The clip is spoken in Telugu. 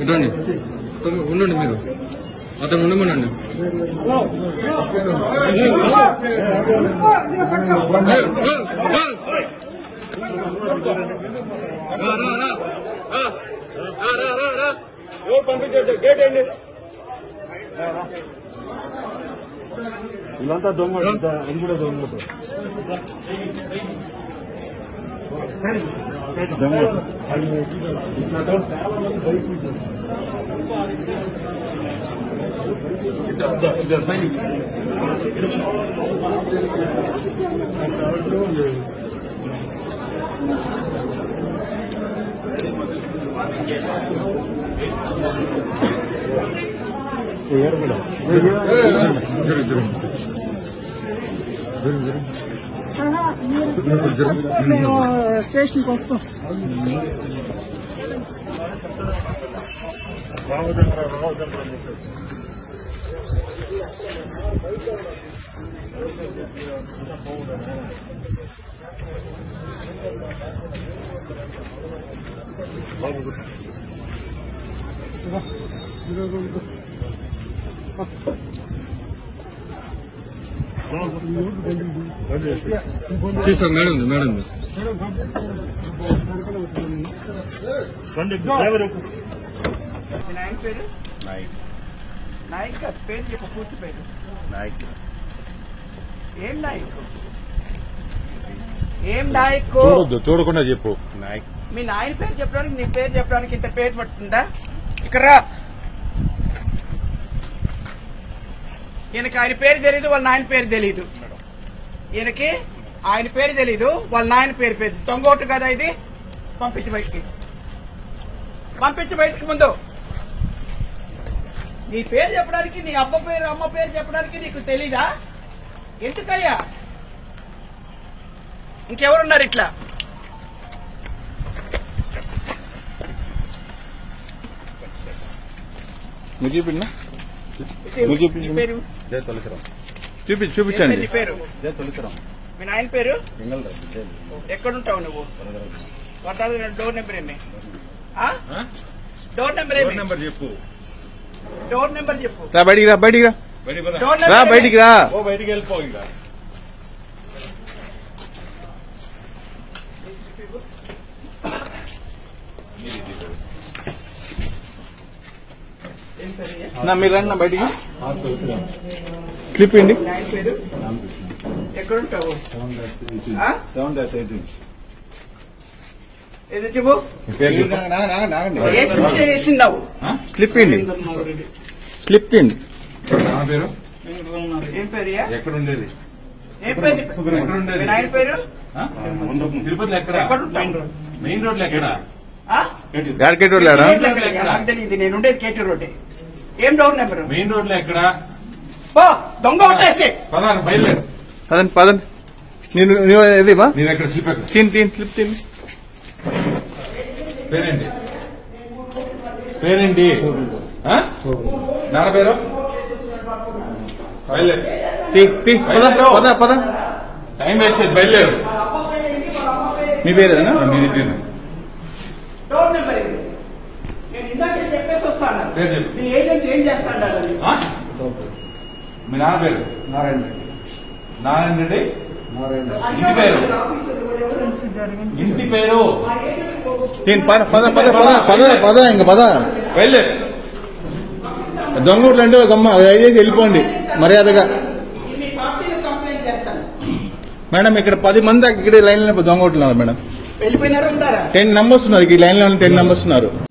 రండి తొమ్మిది ఉండండి మీరు అతను ఉండమనండి ఏ, ఏ, ఏ. రా, రా, రా. రా. రా, రా, రా, రా. వీళ్ళంతా దొంగ ఇది కూడా దొంగ దొంగ ఏడు మేడం జరుగు, జరుగు. మేము స్టేషన్కి వస్తాం రామచంద్ర రామచంద్ర తీసుకో మేడం ఉంది మేడం ఉంది రండి డ్రైవర్ ఎక్కు. మీ నాయన పేరు నాయక్ కాదు పేరు చెప్పు పూర్తి పేరు ఏం నాయక్ ఏం నాయక్ చూడొద్దు చూడకుండా చెప్పు మీ నాయన పేరు చెప్పడానికి నీ పేరు చెప్పడానికి ఇంత పేరు పడుతుందా ఇక్కడ రా ఈయనకి ఆయన పేరు తెలియదు వాళ్ళ నాయన పేరు తెలియదు ఈయనకి ఆయన పేరు తెలీదు వాళ్ళ నాయన పేరు పేరు దొంగోటు కదా ఇది పంపించి బయటికి పంపించి బయటికి ముందు నీ పేరు చెప్పడానికి నీ అబ్బ పేరు అమ్మ పేరు చెప్పడానికి నీకు తెలీదా ఎందుకయ్యా ఇంకెవరున్నారు ఇట్లా నువ్వు చూపిండి నీ చూపించు. పేరు చూపి ఏం పేరు చూపించండి నీ పేరు మీ నాయన పేరు ఎక్కడుంటావు నువ్వు వరదాలు డోర్ నెంబర్ ఏమి ఆ? డోర్ నెంబర్ ఏమి నెంబర్ చెప్పు డోర్ నెంబర్ చెప్పు రా బయటికి రా బయటికి రా బయటికి పద. డోర్ రా నెంబర్ ఏమి? బయటికి రా ఓ బయటికి వెళ్ళిపో ఇంకా ఏం పేరు ఏ? నా మీరు రండి నా బయటికి స్లిప్ ఇండి మీ నాయన పేరు ఎక్కడుంటావు ఆ? సెవెన్ డాష్ ఎయిటీన్ ఏది చెప్పు ఏ స్లిప్ వేసిందావు స్లిప్ ఇండి స్లిప్ తిండి నా పేరు ఏం పేరు ఏ? ఎక్కడ ఉండేది ఏం పేరు ఎక్కడ ఉండేది మీ నాయన పేరు ఆ? తిరుపతిలో ఎక్కడ ఎక్కడుంటావు మెయిన్ రోడ్ లో ఎక్కడ ఆ? గార్కెట్ వెళ్ళాడా కేటీ రోడ్ దగ్గర నాకు తెలియదు నేను ఉండేది కేటీ రోడ్ ఏం డోర్ నెంబర్ మెయిన్ రోడ్ లో ఎక్కడ పో దొంగ కొట్టేసి పదారు బయలుదేరు పదండి పదండి నేను నువ్వు ఇది బా నేను ఎక్కడ స్లిప్ ఎక్కడ తిని తిని స్లిప్ తిని పేరేంటి పేరేంటి ఆ? నాన్న పేరు బయలుదేరు తీ తీ పద పద పద టైం వేస్ట్ చేయదు, బయలుదేరు మీ పేరేనా మీది పేరు డోర్ నెంబర్ ఇది నేను ఇందాక చెప్పేసి వస్తాను పేరు చెప్పు. మీ ఏజెంట్ ఏం చేస్తాడు అది ఆ? మీ నాన్న పేరు నారాయణ నారాయణ రెడ్డి నారాయణ ఇంటి పేరు ఇంటి పేరు తిని పద పద పద పద పద పద ఇంక పద బయలుదేరు దొంగోట్లు అంటే గమ్మ దయచేసి వెళ్ళిపోండి మర్యాదగా మీ పార్టీలో కంప్లైంట్ చేస్తాను మేడం ఇక్కడ పది మంది ఇక్కడ లైన్ లో దొంగోట్లు ఉన్నారు మేడం వెళ్ళిపోయినారు ఉంటారా టెన్ నంబర్స్ ఉన్నారు ఈ లైన్ లో టెన్ నంబర్స్ ఉన్నారు